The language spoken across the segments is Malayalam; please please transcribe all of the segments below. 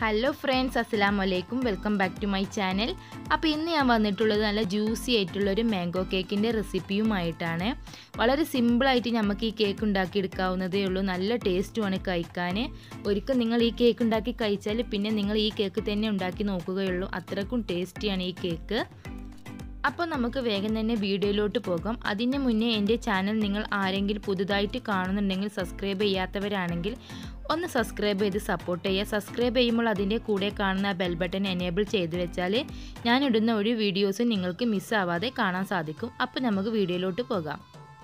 ഹലോ ഫ്രണ്ട്സ് അസ്സലാമു അലൈക്കും welcome back to my channel അപ്പോൾ ഇന്ന് ഞാൻ വന്നിട്ടുള്ളത് നല്ല ജ്യൂസി ആയിട്ടുള്ളൊരു മാംഗോ കേക്കിൻ്റെ റെസിപ്പിയുമായിട്ടാണ് വളരെ സിമ്പിളായിട്ട് നമുക്ക് ഈ കേക്ക് ഉണ്ടാക്കി എടുക്കാവുന്നതേ ഉള്ളൂ നല്ല ടേസ്റ്റുമാണ് കഴിക്കാൻ ഒരിക്കൽ നിങ്ങൾ ഈ കേക്ക് ഉണ്ടാക്കി കഴിച്ചാൽ പിന്നെ നിങ്ങൾ ഈ കേക്ക് തന്നെ ഉണ്ടാക്കി നോക്കുകയുള്ളൂ അത്രക്കും ടേസ്റ്റിയാണ് ഈ കേക്ക് അപ്പോൾ നമുക്ക് വേഗം തന്നെ വീഡിയോയിലോട്ട് പോകാം അതിന് മുന്നേ എൻ്റെ ചാനൽ നിങ്ങൾ ആരെങ്കിലും പുതുതായിട്ട് കാണുന്നുണ്ടെങ്കിൽ സബ്സ്ക്രൈബ് ചെയ്യാത്തവരാണെങ്കിൽ ഒന്ന് സബ്സ്ക്രൈബ് ചെയ്ത് സപ്പോർട്ട് ചെയ്യുക സബ്സ്ക്രൈബ് ചെയ്യുമ്പോൾ അതിൻ്റെ കൂടെ കാണുന്ന ബെൽ ബട്ടൺ എനേബിൾ ചെയ്ത് വെച്ചാൽ ഞാൻ ഇടുന്ന ഒരു വീഡിയോസും നിങ്ങൾക്ക് മിസ്സാവാതെ കാണാൻ സാധിക്കും അപ്പോൾ നമുക്ക് വീഡിയോയിലോട്ട് പോകാം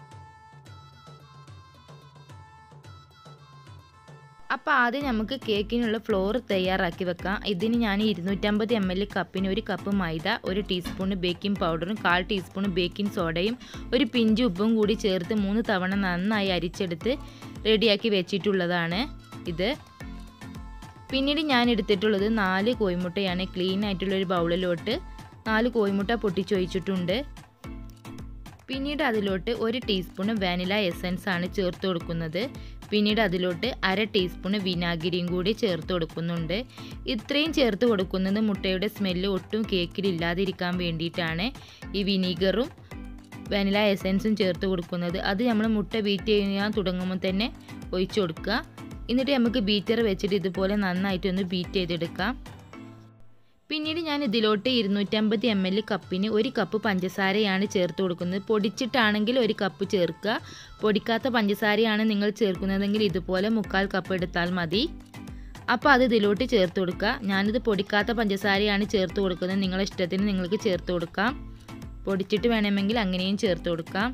അപ്പോൾ ആദ്യം നമുക്ക് കേക്കിനുള്ള ഫ്ലോർ തയ്യാറാക്കി വെക്കാം ഇതിന് ഞാൻ ഇരുന്നൂറ്റമ്പത് എം എൽ കപ്പിന് ഒരു കപ്പ് മൈദ ഒരു ടീസ്പൂൺ ബേക്കിംഗ് പൗഡറും കാൽ ടീസ്പൂൺ ബേക്കിംഗ് സോഡയും ഒരു പിഞ്ച് ഉപ്പും കൂടി ചേർത്ത് മൂന്ന് തവണ നന്നായി അരിച്ചെടുത്ത് റെഡിയാക്കി വെച്ചിട്ടുള്ളതാണ് ഇത് പിന്നീട് ഞാൻ എടുത്തിട്ടുള്ളത് നാല് കോഴിമുട്ടയാണ് ക്ലീൻ ആയിട്ടുള്ളൊരു ബൗളിലോട്ട് നാല് കോഴിമുട്ട പൊട്ടിച്ചൊഴിച്ചിട്ടുണ്ട് പിന്നീട് അതിലോട്ട് ഒരു ടീസ്പൂൺ വാനില എസൻസ് ആണ് ചേർത്ത് കൊടുക്കുന്നത് പിന്നീട് അതിലോട്ട് അര ടീസ്പൂൺ വിനാഗിരിയും കൂടി ചേർത്ത് കൊടുക്കുന്നുണ്ട് ഇത്രയും ചേർത്ത് കൊടുക്കുന്നത് മുട്ടയുടെ സ്മെല്ല് ഒട്ടും കേക്കിൽ ഇല്ലാതിരിക്കാൻ വേണ്ടിയിട്ടാണ് ഈ വിനീഗറും വാനില എസൻസും ചേർത്ത് കൊടുക്കുന്നത് അത് നമ്മൾ മുട്ട ബീറ്റ് ചെയ്യാൻ തുടങ്ങുമ്പോൾ തന്നെ ഒഴിച്ചു കൊടുക്കുക എന്നിട്ട് നമുക്ക് ബീറ്റർ വെച്ചിട്ട് ഇതുപോലെ നന്നായിട്ടൊന്ന് ബീറ്റ് ചെയ്തെടുക്കാം പിന്നീട് ഞാൻ ഇതിലോട്ട് ഇരുന്നൂറ്റമ്പത് എം എൽ കപ്പിന് ഒരു കപ്പ് പഞ്ചസാരയാണ് ചേർത്ത് കൊടുക്കുന്നത് പൊടിച്ചിട്ടാണെങ്കിൽ ഒരു കപ്പ് ചേർക്കുക പൊടിക്കാത്ത പഞ്ചസാരയാണ് നിങ്ങൾ ചേർക്കുന്നതെങ്കിൽ ഇതുപോലെ മുക്കാൽ കപ്പ് എടുത്താൽ മതി അപ്പോൾ അത് ഇതിലോട്ട് ചേർത്ത് കൊടുക്കുക ഞാനിത് പൊടിക്കാത്ത പഞ്ചസാരയാണ് ചേർത്ത് കൊടുക്കുന്നത് നിങ്ങളുടെ ഇഷ്ടത്തിന് നിങ്ങൾക്ക് ചേർത്ത് കൊടുക്കാം പൊടിച്ചിട്ട് വേണമെങ്കിൽ അങ്ങനെയും ചേർത്ത് കൊടുക്കാം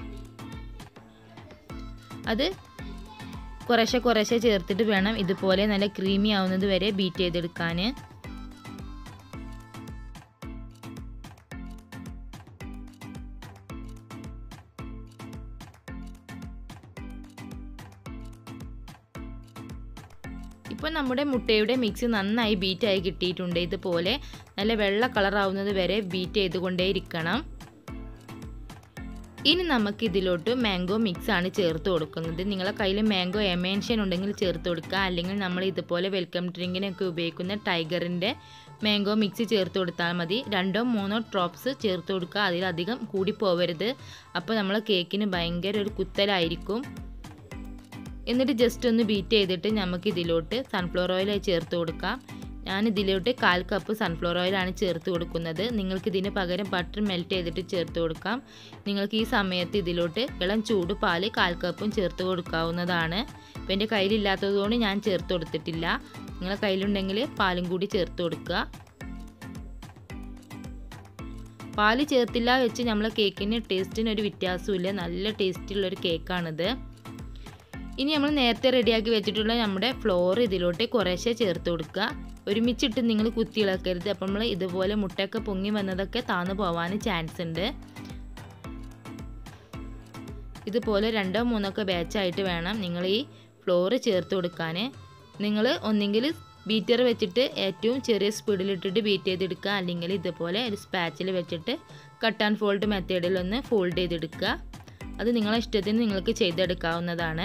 അത് കുറേശ്ശെ കുറേശ്ശെ ചേർത്തിട്ട് വേണം ഇതുപോലെ നല്ല ക്രീമി ആവുന്നത് വരെ ബീറ്റ് ചെയ്തെടുക്കാൻ ഇപ്പോൾ നമ്മുടെ മുട്ടയുടെ മിക്സ് നന്നായി ബീറ്റായി കിട്ടിയിട്ടുണ്ട് ഇതുപോലെ നല്ല വെള്ള കളറാവുന്നത് വരെ ബീറ്റ് ചെയ്തുകൊണ്ടേയിരിക്കണം ഇനി നമുക്ക് ഇതിലോട്ട് മാംഗോ മിക്സ് ആണ് ചേർത്ത് കൊടുക്കുന്നത് നിങ്ങളെ കയ്യിൽ മാംഗോ എമേൻഷൻ ഉണ്ടെങ്കിൽ ചേർത്ത് കൊടുക്കുക അല്ലെങ്കിൽ നമ്മൾ ഇതുപോലെ വെൽക്കം ഡ്രിങ്കിനൊക്കെ ഉപയോഗിക്കുന്ന ടൈഗറിൻ്റെ മാംഗോ മിക്സ് ചേർത്ത് കൊടുത്താൽ മതി രണ്ടോ മൂന്നോ ഡ്രോപ്സ് ചേർത്ത് കൊടുക്കുക അതിലധികം കൂടി പോവരുത് അപ്പോൾ നമ്മൾ കേക്കിന് ഭയങ്കര ഒരു കുത്തലായിരിക്കും എന്നിട്ട് ജസ്റ്റ് ഒന്ന് ബീറ്റ് ചെയ്തിട്ട് നമുക്ക് ഇതിലോട്ട് സൺഫ്ലവർ ഓയിൽ ചേർത്ത് കൊടുക്കാം ഞാൻ ഇതിലോട്ട് കാൽ കപ്പ് സൺഫ്ലവർ ഓയിലാണ് ചേർത്ത് കൊടുക്കുന്നത് നിങ്ങൾക്ക് ഇതിന് പകരം ബട്ടർ മെൽറ്റ് ചെയ്തിട്ട് ചേർത്ത് കൊടുക്കാം നിങ്ങൾക്ക് ഈ സമയത്ത് ഇതിലോട്ട് ഇളം ചൂട് പാല് കാൽ കപ്പും ചേർത്ത് കൊടുക്കാവുന്നതാണ് ഇപ്പം എൻ്റെ കയ്യിലില്ലാത്തതുകൊണ്ട് ഞാൻ ചേർത്ത് കൊടുത്തിട്ടില്ല നിങ്ങളെ കയ്യിലുണ്ടെങ്കിൽ പാലും കൂടി ചേർത്ത് കൊടുക്കുക പാല് ചേർത്തില്ല വെച്ച് നമ്മളെ കേക്കിന് ടേസ്റ്റിന് ഒരു വ്യത്യാസമില്ല നല്ല ടേസ്റ്റുള്ളൊരു കേക്കാണിത് ഇനി നമ്മൾ നേരത്തെ റെഡിയാക്കി വെച്ചിട്ടുള്ള നമ്മുടെ ഫ്ലോർ ഇതിലോട്ട് കുറേശ്ശെ ചേർത്ത് കൊടുക്കുക ഒരുമിച്ചിട്ട് നിങ്ങൾ കുത്തി ഇളക്കരുത് അപ്പം നമ്മൾ ഇതുപോലെ മുട്ടയൊക്കെ പൊങ്ങി വന്നതൊക്കെ താന്നു പോവാൻ ചാൻസ് ഉണ്ട് ഇതുപോലെ രണ്ടോ മൂന്നൊക്കെ ബാച്ചായിട്ട് വേണം നിങ്ങൾ ഈ ഫ്ലോർ ചേർത്ത് കൊടുക്കാൻ നിങ്ങൾ ഒന്നെങ്കിൽ ബീറ്റർ വെച്ചിട്ട് ഏറ്റവും ചെറിയ സ്പീഡിലിട്ടിട്ട് ബീറ്റ് ചെയ്തെടുക്കുക അല്ലെങ്കിൽ ഇതുപോലെ ഒരു സ്പാച്ചിൽ വെച്ചിട്ട് കട്ട് ആൻഡ് ഫോൾഡ് മെത്തേഡിൽ ഒന്ന് ഫോൾഡ് ചെയ്തെടുക്കുക അത് നിങ്ങളെ ഇഷ്ടത്തിന് നിങ്ങൾക്ക് ചെയ്തെടുക്കാവുന്നതാണ്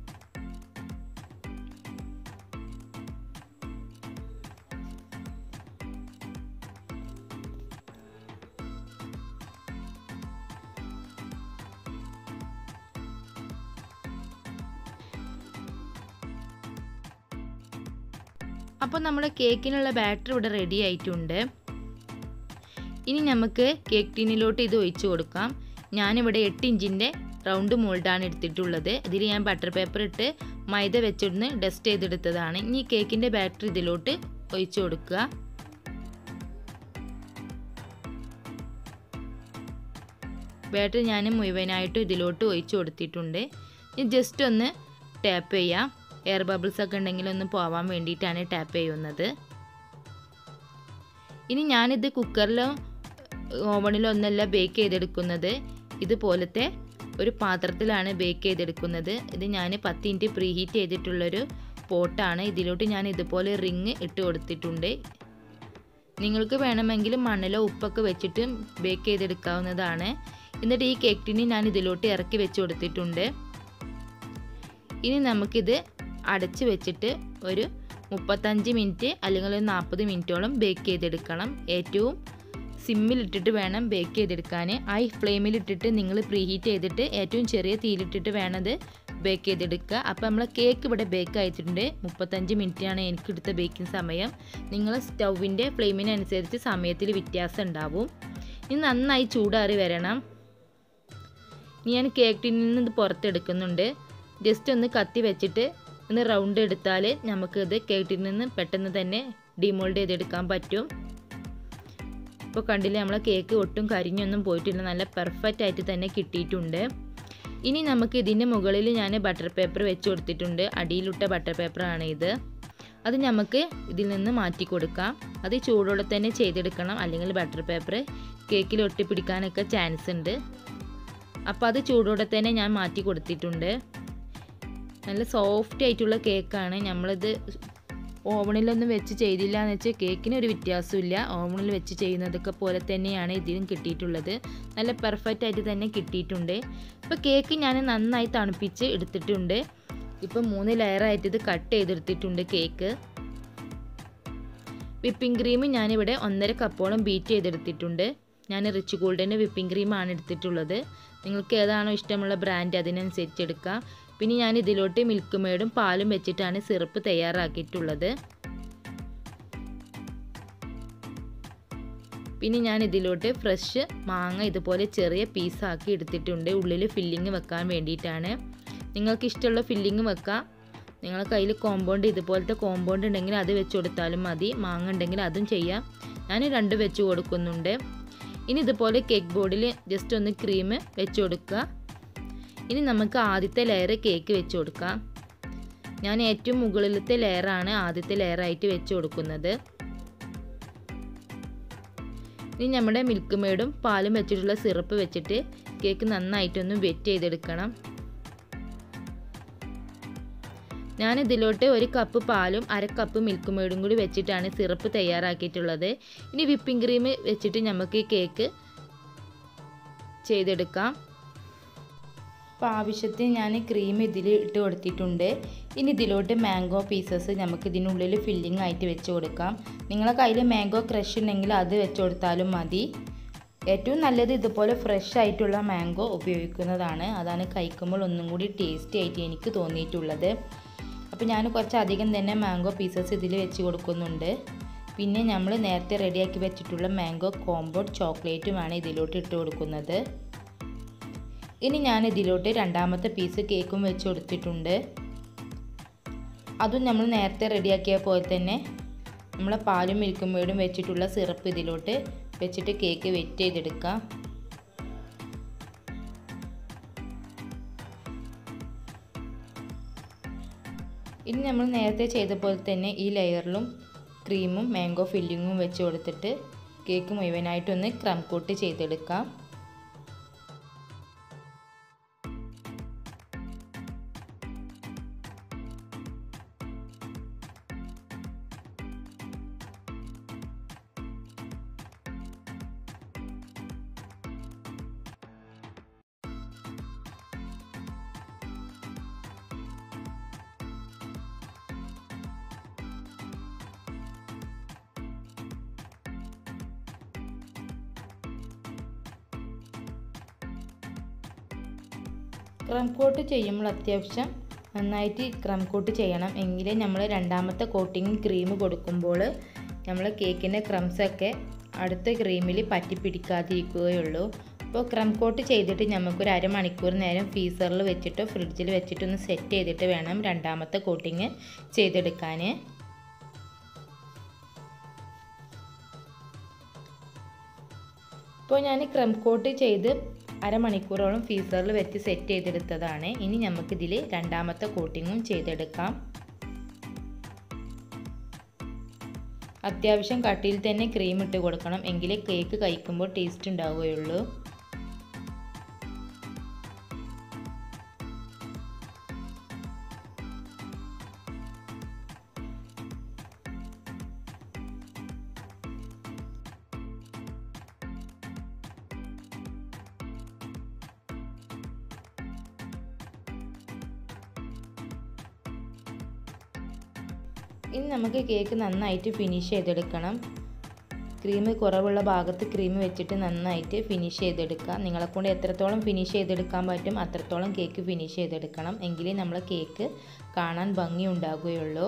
അപ്പോൾ നമ്മുടെ കേക്കിനുള്ള ബാറ്റർ ഇവിടെ റെഡി ആയിട്ടുണ്ട് ഇനി നമുക്ക് കേക്ക് ടീനിലോട്ട് ഇത് ഒഴിച്ചു കൊടുക്കാം ഞാനിവിടെ എട്ട് ഇഞ്ചിൻ്റെ റൗണ്ട് മോൾഡാണ് എടുത്തിട്ടുള്ളത് ഇതിൽ ഞാൻ ബട്ടർ പേപ്പർ ഇട്ട് മൈദ വെച്ചിരുന്ന് ഡസ്റ്റ് ചെയ്തെടുത്തതാണ് ഇനി കേക്കിൻ്റെ ബാറ്റർ ഇതിലോട്ട് ഒഴിച്ചു കൊടുക്കുക ബാറ്റർ ഞാൻ മുഴുവനായിട്ട് ഇതിലോട്ട് ഒഴിച്ചു കൊടുത്തിട്ടുണ്ട് ഇനി ജസ്റ്റ് ഒന്ന് ടാപ്പ് ചെയ്യാം എയർ ബബിൾസ് ഒക്കെ ഉണ്ടെങ്കിൽ ഒന്ന് പോവാൻ വേണ്ടിയിട്ടാണ് ടാപ്പ് ചെയ്യുന്നത് ഇനി ഞാനിത് കുക്കറിലോ ഓവണിലോ ഒന്നല്ല ബേക്ക് ചെയ്തെടുക്കുന്നത് ഇതുപോലത്തെ ഒരു പാത്രത്തിലാണ് ബേക്ക് ചെയ്തെടുക്കുന്നത് ഇത് ഞാൻ പത്ത് മിനിറ്റ് പ്രീ ഹീറ്റ് ചെയ്തിട്ടുള്ളൊരു പോട്ടാണ് ഇതിലോട്ട് ഞാൻ ഇതുപോലെ റിങ് ഇട്ട് കൊടുത്തിട്ടുണ്ട് നിങ്ങൾക്ക് വേണമെങ്കിൽ മണ്ണിലോ ഉപ്പൊക്കെ വെച്ചിട്ട് ബേക്ക് ചെയ്തെടുക്കാവുന്നതാണ് എന്നിട്ട് ഈ കേക്ക് ടിനി ഞാൻ ഇതിലോട്ട് ഇറക്കി വെച്ച് കൊടുത്തിട്ടുണ്ട് ഇനി നമുക്കിത് അടച്ച് വെച്ചിട്ട് ഒരു മുപ്പത്തഞ്ച് മിനിറ്റ് അല്ലെങ്കിൽ ഒരു നാൽപ്പത് മിനിറ്റോളം ബേക്ക് ചെയ്തെടുക്കണം ഏറ്റവും സിമ്മിലിട്ടിട്ട് വേണം ബേക്ക് ചെയ്തെടുക്കാൻ ഹൈ ഫ്ലെയിമിലിട്ടിട്ട് നിങ്ങൾ പ്രീഹീറ്റ് ചെയ്തിട്ട് ഏറ്റവും ചെറിയ തീയിലിട്ടിട്ട് വേണത് ബേക്ക് ചെയ്തെടുക്കുക അപ്പോൾ നമ്മൾ കേക്ക് ഇവിടെ ബേക്ക് ആയിട്ടുണ്ട് മുപ്പത്തഞ്ച് മിനിറ്റാണ് എനിക്ക് എടുത്ത ബേക്കിംഗ് സമയം നിങ്ങൾ സ്റ്റൗവിൻ്റെ ഫ്ലെയിമിനനുസരിച്ച് സമയത്തിൽ വ്യത്യാസം ഉണ്ടാവും ഇനി നന്നായി ചൂടാറി വരണം ഇനി ഞാൻ കേക്ക് ടിന്നിൽ നിന്ന് ഇത് പുറത്തെടുക്കുന്നുണ്ട് ജസ്റ്റ് ഒന്ന് കത്തി വെച്ചിട്ട് ഒന്ന് റൗണ്ട് എടുത്താൽ നമുക്കിത് കേക്ക് ടിന്നിൽ നിന്ന് പെട്ടെന്ന് തന്നെ ഡിമോൾഡ് ചെയ്തെടുക്കാൻ പറ്റും ഇപ്പോൾ കണ്ടില്ലേ നമ്മളെ കേക്ക് ഒട്ടും കരിഞ്ഞൊന്നും പോയിട്ടില്ല നല്ല പെർഫെക്റ്റ് ആയിട്ട് തന്നെ കിട്ടിയിട്ടുണ്ട് ഇനി നമുക്ക് ഇതിൻ്റെ മുകളിൽ ഞാൻ ബട്ടർ പേപ്പർ വെച്ച് കൊടുത്തിട്ടുണ്ട് അടിയിലിട്ട ബട്ടർ പേപ്പറാണ് ഇത് അത് നമുക്ക് ഇതിൽ നിന്ന് മാറ്റി കൊടുക്കാം അത് ചൂടോടെ തന്നെ ചെയ്തെടുക്കണം അല്ലെങ്കിൽ ബട്ടർ പേപ്പർ കേക്കിൽ ഒട്ടിപ്പിടിക്കാനൊക്കെ ചാൻസ് ഉണ്ട് അപ്പോൾ അത് ചൂടോടെ തന്നെ ഞാൻ മാറ്റി കൊടുത്തിട്ടുണ്ട് നല്ല സോഫ്റ്റ് ആയിട്ടുള്ള കേക്കാണ് നമ്മളിത് ഓവണിലൊന്നും വെച്ച് ചെയ്തില്ല എന്ന് വെച്ചാൽ കേക്കിന് ഒരു വ്യത്യാസമില്ല ഓവണിൽ വെച്ച് ചെയ്യുന്നതൊക്കെ പോലെ തന്നെയാണ് ഇതിലും കിട്ടിയിട്ടുള്ളത് നല്ല പെർഫെക്റ്റ് ആയിട്ട് തന്നെ കിട്ടിയിട്ടുണ്ട് ഇപ്പോൾ കേക്ക് ഞാൻ നന്നായി തണുപ്പിച്ച് എടുത്തിട്ടുണ്ട് ഇപ്പോൾ മൂന്ന് ലെയറായിട്ട് ഇത് കട്ട് ചെയ്തെടുത്തിട്ടുണ്ട് കേക്ക് വിപ്പിംഗ് ക്രീം ഞാനിവിടെ ഒന്നര കപ്പോളം ബീറ്റ് ചെയ്തെടുത്തിട്ടുണ്ട് ഞാൻ റിച്ച് ഗോൾഡിൻ്റെ വിപ്പിംഗ് ക്രീമാണ് എടുത്തിട്ടുള്ളത് നിങ്ങൾക്ക് ഏതാണോ ഇഷ്ടമുള്ള ബ്രാൻഡ് അതിനനുസരിച്ച് എടുക്കാം പിന്നെ ഞാൻ ഇതിലോട്ട് മിൽക്ക് മേഡും പാലും വെച്ചിട്ടാണ് സിറപ്പ് തയ്യാറാക്കിയിട്ടുള്ളത് പിന്നെ ഞാൻ ഇതിലോട്ട് ഫ്രഷ് മാങ്ങ ഇതുപോലെ ചെറിയ പീസാക്കി എടുത്തിട്ടുണ്ട് ഉള്ളിൽ ഫില്ലിങ് വെക്കാൻ വേണ്ടിയിട്ടാണ് നിങ്ങൾക്ക് ഇഷ്ടമുള്ള ഫില്ലിങ് വെക്കാം നിങ്ങളുടെ കയ്യിൽ കോമ്പൗണ്ട് ഇതുപോലത്തെ കോമ്പൗണ്ട് ഉണ്ടെങ്കിൽ അത് വെച്ച് കൊടുത്താലും മതി മാങ്ങ ഉണ്ടെങ്കിൽ അതും ചെയ്യാം ഞാൻ രണ്ട് വെച്ച് കൊടുക്കുന്നുണ്ട് ഇനി ഇതുപോലെ കേക്ക് ബോർഡിൽ ജസ്റ്റ് ഒന്ന് ക്രീം വെച്ച് കൊടുക്കുക ഇനി നമുക്ക് ആദ്യത്തെ ലെയർ കേക്ക് വെച്ച് കൊടുക്കാം ഞാൻ ഏറ്റവും മുകളിലത്തെ ലെയറാണ് ആദ്യത്തെ ലെയറായിട്ട് വെച്ച് കൊടുക്കുന്നത് ഇനി നമ്മുടെ മിൽക്ക് മേഡും പാലും വെച്ചിട്ടുള്ള സിറപ്പ് വെച്ചിട്ട് കേക്ക് നന്നായിട്ടൊന്ന് വെറ്റ് ചെയ്തെടുക്കണം ഞാൻ ഇതിലോട്ട് ഒരു കപ്പ് പാലും അര കപ്പ് മിൽക്ക് മേഡും കൂടി വെച്ചിട്ടാണ് സിറപ്പ് തയ്യാറാക്കിയിട്ടുള്ളത് ഇനി വിപ്പിംഗ് ക്രീം വെച്ചിട്ട് നമുക്ക് കേക്ക് ചെയ്തെടുക്കാം അപ്പോൾ ആവശ്യത്തിന് ഞാൻ ക്രീം ഇതിൽ ഇട്ട് കൊടുത്തിട്ടുണ്ട് ഇനി ഇതിലോട്ട് മാംഗോ പീസസ് നമുക്ക് ഇതിനുള്ളിൽ ഫില്ലിംഗ് ആയിട്ട് വെച്ച് കൊടുക്കാം നിങ്ങളെ കയ്യിൽ മാംഗോ ക്രഷ് ഉണ്ടെങ്കിൽ അത് വെച്ച് കൊടുത്താലും മതി ഏറ്റവും നല്ലത് ഇതുപോലെ ഫ്രഷ് ആയിട്ടുള്ള മാംഗോ ഉപയോഗിക്കുന്നതാണ് അതാണ് കഴിക്കുമ്പോൾ ഒന്നും കൂടി ടേസ്റ്റി ആയിട്ട് എനിക്ക് തോന്നിയിട്ടുള്ളത് അപ്പോൾ ഞാൻ കുറച്ച് അധികം തന്നെ മാംഗോ പീസസ് ഇതിൽ വെച്ച് കൊടുക്കുന്നുണ്ട് പിന്നെ നമ്മൾ നേരത്തെ റെഡിയാക്കി വെച്ചിട്ടുള്ള മാംഗോ കോമ്പോട്ട് ചോക്ലേറ്റുമാണ് ഇതിലോട്ട് ഇട്ട് കൊടുക്കുന്നത് ഇനി ഞാൻ ഇതിലോട്ട് രണ്ടാമത്തെ പീസ് കേക്കും വെച്ച് കൊടുത്തിട്ടുണ്ട് അതും നമ്മൾ നേരത്തെ റെഡിയാക്കിയ പോലെ തന്നെ നമ്മൾ പാലും മിൽക്കും മേടും വെച്ചിട്ടുള്ള സിറപ്പ് ഇതിലോട്ട് വെച്ചിട്ട് കേക്ക് വെറ്റ് ചെയ്തെടുക്കാം ഇനി നമ്മൾ നേരത്തെ ചെയ്ത പോലെ തന്നെ ഈ ലെയറിലും ക്രീമും മാംഗോ ഫില്ലിങ്ങും വെച്ച് കൊടുത്തിട്ട് കേക്ക് മുഴുവനായിട്ടൊന്ന് ക്രം കോട്ട് ചെയ്തെടുക്കാം ക്രം കോട്ട് ചെയ്യുമ്പോൾ അത്യാവശ്യം നന്നായിട്ട് ക്രം കോട്ട് ചെയ്യണം എങ്കിലേ നമ്മൾ രണ്ടാമത്തെ കോട്ടിങ് ക്രീം കൊടുക്കുമ്പോൾ നമ്മൾ കേക്കിൻ്റെ ക്രംസൊക്കെ അടുത്ത ക്രീമിൽ പറ്റി പിടിക്കാതിരിക്കുകയുള്ളൂ അപ്പോൾ ക്രം കോട്ട് ചെയ്തിട്ട് നമുക്കൊരു അരമണിക്കൂർ നേരം ഫീസറിൽ വെച്ചിട്ടോ ഫ്രിഡ്ജിൽ വെച്ചിട്ട് ഒന്ന് സെറ്റ് ചെയ്തിട്ട് വേണം രണ്ടാമത്തെ കോട്ടിങ് ചെയ്തെടുക്കാൻ ഇപ്പോൾ ഞാൻ ക്രം കോട്ട് ചെയ്ത് അരമണിക്കൂറോളം ഫീസറിൽ വെച്ച് സെറ്റ് ചെയ്തെടുത്തതാണ് ഇനി നമുക്കിതിൽ രണ്ടാമത്തെ കോട്ടിങ്ങും ചെയ്തെടുക്കാം അത്യാവശ്യം കട്ടിയിൽ തന്നെ ക്രീം ഇട്ട് കൊടുക്കണം എങ്കിലേ കേക്ക് കഴിക്കുമ്പോൾ ടേസ്റ്റ് ഉണ്ടാവുകയുള്ളൂ ഇനി നമുക്ക് കേക്ക് നന്നായിട്ട് ഫിനിഷ് ചെയ്തെടുക്കണം ക്രീം കുറവുള്ള ഭാഗത്ത് ക്രീം വെച്ചിട്ട് നന്നായിട്ട് ഫിനിഷ് ചെയ്തെടുക്കുക നിങ്ങളെക്കൊണ്ട് എത്രത്തോളം ഫിനിഷ് ചെയ്തെടുക്കാൻ പറ്റും അത്രത്തോളം കേക്ക് ഫിനിഷ് ചെയ്തെടുക്കണം എങ്കിലേ നമ്മളെ കേക്ക് കാണാൻ ഭംഗി ഉണ്ടാകുകയുള്ളൂ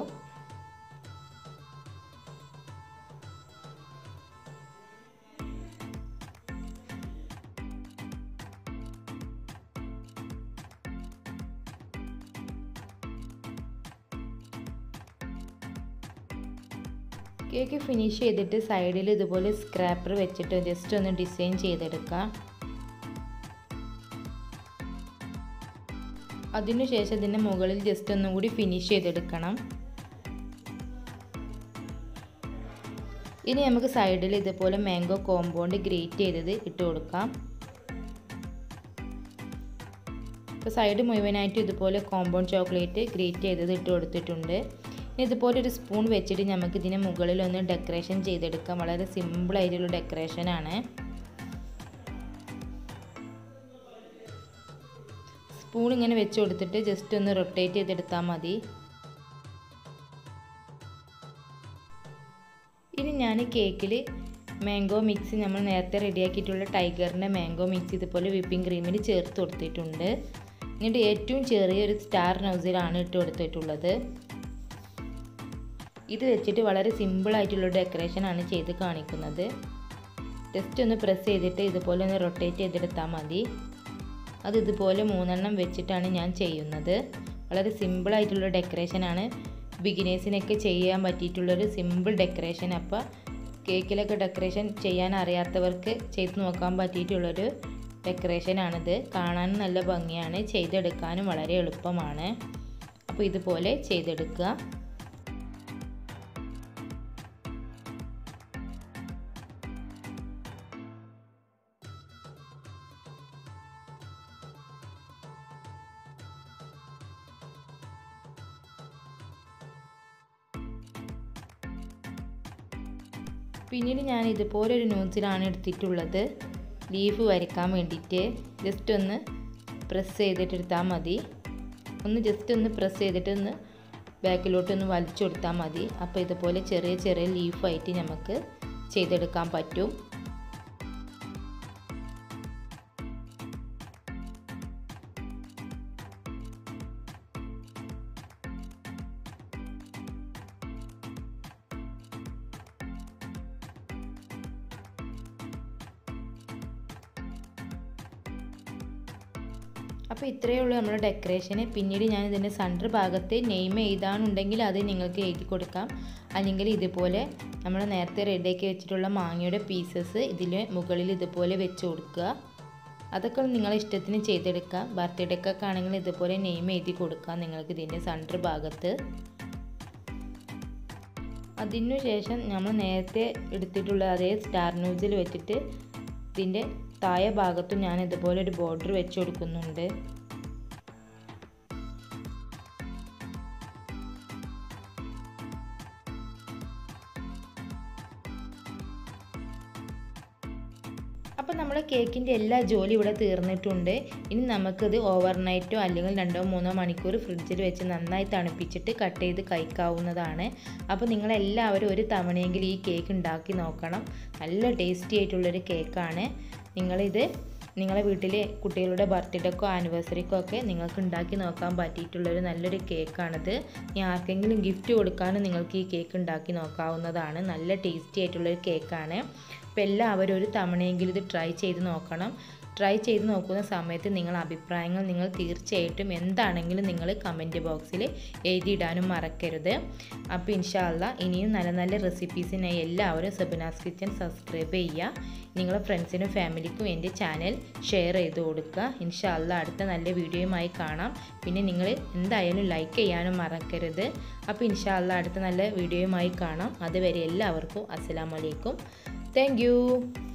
കേക്ക് ഫിനിഷ് ചെയ്തിട്ട് സൈഡിൽ ഇതുപോലെ സ്ക്രാപ്പർ വെച്ചിട്ട് ജസ്റ്റ് ഒന്ന് ഡിസൈൻ ചെയ്തെടുക്കാം അതിനുശേഷം ഇതിൻ്റെ മുകളിൽ ജസ്റ്റ് ഒന്നും കൂടി ഫിനിഷ് ചെയ്തെടുക്കണം ഇനി നമുക്ക് സൈഡിൽ ഇതുപോലെ മാംഗോ കോമ്പൗണ്ട് ഗ്രേറ്റ് ചെയ്തത് ഇട്ട് കൊടുക്കാം ഇപ്പോൾ സൈഡ് മുഴുവനായിട്ട് ഇതുപോലെ കോമ്പൗണ്ട് ചോക്ലേറ്റ് ഗ്രേറ്റ് ചെയ്തത് ഇട്ട് കൊടുത്തിട്ടുണ്ട് ഇതുപോലെ ഒരു സ്പൂൺ വെച്ചിട്ട് നമുക്ക് ഇതിന് മുകളിൽ ഒന്ന് ഡെക്കറേഷൻ ചെയ്തെടുക്കാം വളരെ സിമ്പിളായിട്ടുള്ള ഡെക്കറേഷനാണ് സ്പൂൺ ഇങ്ങനെ വെച്ച് കൊടുത്തിട്ട് ജസ്റ്റ് ഒന്ന് റൊട്ടേറ്റ് ചെയ്തെടുത്താൽ മതി ഇനി ഞാൻ കേക്കിൽ മാംഗോ മിക്സ് നമ്മൾ നേരത്തെ റെഡിയാക്കിയിട്ടുള്ള ടൈഗറിൻ്റെ മാംഗോ മിക്സ് ഇതുപോലെ വിപ്പിംഗ് ക്രീമിൽ ചേർത്ത് കൊടുത്തിട്ടുണ്ട് എന്നിട്ട് ഏറ്റവും ചെറിയൊരു സ്റ്റാർ നൗസിലാണ് ഇട്ട് കൊടുത്തിട്ടുള്ളത് ഇത് വെച്ചിട്ട് വളരെ സിമ്പിളായിട്ടുള്ള ഡെക്കറേഷനാണ് ചെയ്ത് കാണിക്കുന്നത് ജസ്റ്റ് ഒന്ന് പ്രസ് ചെയ്തിട്ട് ഇതുപോലെ ഒന്ന് റൊട്ടേറ്റ് ചെയ്തെടുത്താൽ മതി അത് ഇതുപോലെ മൂന്നെണ്ണം വെച്ചിട്ടാണ് ഞാൻ ചെയ്യുന്നത് വളരെ സിമ്പിളായിട്ടുള്ള ഡെക്കറേഷനാണ് ബിഗിനേഴ്സിനൊക്കെ ചെയ്യാൻ പറ്റിയിട്ടുള്ളൊരു സിമ്പിൾ ഡെക്കറേഷൻ അപ്പോൾ കേക്കിലൊക്കെ ഡെക്കറേഷൻ ചെയ്യാൻ അറിയാത്തവർക്ക് ചെയ്ത് നോക്കാൻ പറ്റിയിട്ടുള്ളൊരു ഡെക്കറേഷനാണിത് കാണാനും നല്ല ഭംഗിയാണ് ചെയ്തെടുക്കാനും വളരെ എളുപ്പമാണ് അപ്പോൾ ഇതുപോലെ ചെയ്തെടുക്കുക പിന്നീട് ഞാൻ ഇതുപോലെ ഒരു ന്യൂസിലാണ് എടുത്തിട്ടുള്ളത് ലീഫ് വരയ്ക്കാൻ വേണ്ടിയിട്ട് ജസ്റ്റ് ഒന്ന് പ്രസ് ചെയ്തിട്ട് എടുത്താൽ മതി ഒന്ന് ജസ്റ്റ് ഒന്ന് പ്രസ് ചെയ്തിട്ട് ഒന്ന് ബാക്കിലോട്ട് ഒന്ന് വലിച്ചു കൊടുത്താൽ മതി അപ്പോൾ ഇതുപോലെ ചെറിയ ചെറിയ ലീഫായിട്ട് നമുക്ക് ചെയ്തെടുക്കാൻ പറ്റും അപ്പോൾ ഇത്രയേ ഉള്ളൂ നമ്മുടെ ഡെക്കറേഷന് പിന്നീട് ഞാൻ ഇതിൻ്റെ സെൻറ്റർ ഭാഗത്ത് നെയിം എഴുതാനുണ്ടെങ്കിൽ അത് നിങ്ങൾക്ക് എഴുതി കൊടുക്കാം അല്ലെങ്കിൽ ഇതുപോലെ നമ്മൾ നേരത്തെ റെഡിയാക്കി വെച്ചിട്ടുള്ള മാങ്ങയുടെ പീസസ് ഇതിൽ മുകളിൽ ഇതുപോലെ വെച്ച് കൊടുക്കുക അതൊക്കെ നിങ്ങളെ ഇഷ്ടത്തിന് ചെയ്തെടുക്കുക ബർത്ത്ഡേക്കൊക്കെ ആണെങ്കിൽ ഇതുപോലെ നെയിം എഴുതി കൊടുക്കാം നിങ്ങൾക്ക് ഇതിൻ്റെ സെൻറ്റർ ഭാഗത്ത് അതിനു ശേഷം നമ്മൾ നേരത്തെ എടുത്തിട്ടുള്ള അതേ സ്റ്റാർ ന്യൂസിൽ വെച്ചിട്ട് ഇതിൻ്റെ താഴെ ഭാഗത്തും ഞാൻ ഇതുപോലെ ഒരു ബോർഡർ വെച്ച് കൊടുക്കുന്നുണ്ട് അപ്പോൾ നമ്മുടെ കേക്കിൻ്റെ എല്ലാ ജോലി ഇവിടെ തീർന്നിട്ടുണ്ട് ഇനി നമുക്കിത് ഓവർനൈറ്റോ അല്ലെങ്കിൽ രണ്ടോ മൂന്നോ മണിക്കൂർ ഫ്രിഡ്ജിൽ വെച്ച് നന്നായി തണുപ്പിച്ചിട്ട് കട്ട് ചെയ്ത് കഴിക്കാവുന്നതാണ് അപ്പോൾ നിങ്ങളെല്ലാവരും ഒരു തവണയെങ്കിലും ഈ കേക്ക് ഉണ്ടാക്കി നോക്കണം നല്ല ടേസ്റ്റി ആയിട്ടുള്ളൊരു കേക്കാണ് നിങ്ങളിത് നിങ്ങളെ വീട്ടിലെ കുട്ടികളുടെ ബർത്ത്ഡേക്കോ ആനിവേഴ്സറിക്കോ ഒക്കെ നിങ്ങൾക്ക് ഉണ്ടാക്കി നോക്കാൻ പറ്റിയിട്ടുള്ളൊരു നല്ലൊരു കേക്കാണിത് ഇനി ആർക്കെങ്കിലും ഗിഫ്റ്റ് കൊടുക്കാനും നിങ്ങൾക്ക് ഈ കേക്ക് ഉണ്ടാക്കി നോക്കാവുന്നതാണ് നല്ല ടേസ്റ്റി ആയിട്ടുള്ളൊരു കേക്കാണ് അപ്പോൾ എല്ലാവരും ഒരു തവണയെങ്കിലും ഇത് ട്രൈ ചെയ്ത് നോക്കണം ട്രൈ ചെയ്ത് നോക്കുന്ന സമയത്ത് നിങ്ങൾ അഭിപ്രായങ്ങൾ നിങ്ങൾ തീർച്ചയായിട്ടും എന്താണെങ്കിലും നിങ്ങൾ കമൻറ്റ് ബോക്സിൽ എഴുതിയിടാനും മറക്കരുത് അപ്പോൾ ഇൻഷാല്ല ഇനിയും നല്ല നല്ല റെസിപ്പീസിനായി എല്ലാവരും സബിനാസ് കിച്ചൻ സബ്സ്ക്രൈബ് ചെയ്യുക നിങ്ങളുടെ ഫ്രണ്ട്സിനും ഫാമിലിക്കും എൻ്റെ ചാനൽ ഷെയർ ചെയ്ത് കൊടുക്കുക ഇൻഷാല്ല അടുത്ത നല്ല വീഡിയോയുമായി കാണാം പിന്നെ നിങ്ങൾ എന്തായാലും ലൈക്ക് ചെയ്യാനും മറക്കരുത് അപ്പോൾ ഇൻഷാല്ല അടുത്ത നല്ല വീഡിയോയുമായി കാണാം അതുവരെ എല്ലാവർക്കും അസ്സലാമലൈക്കും താങ്ക്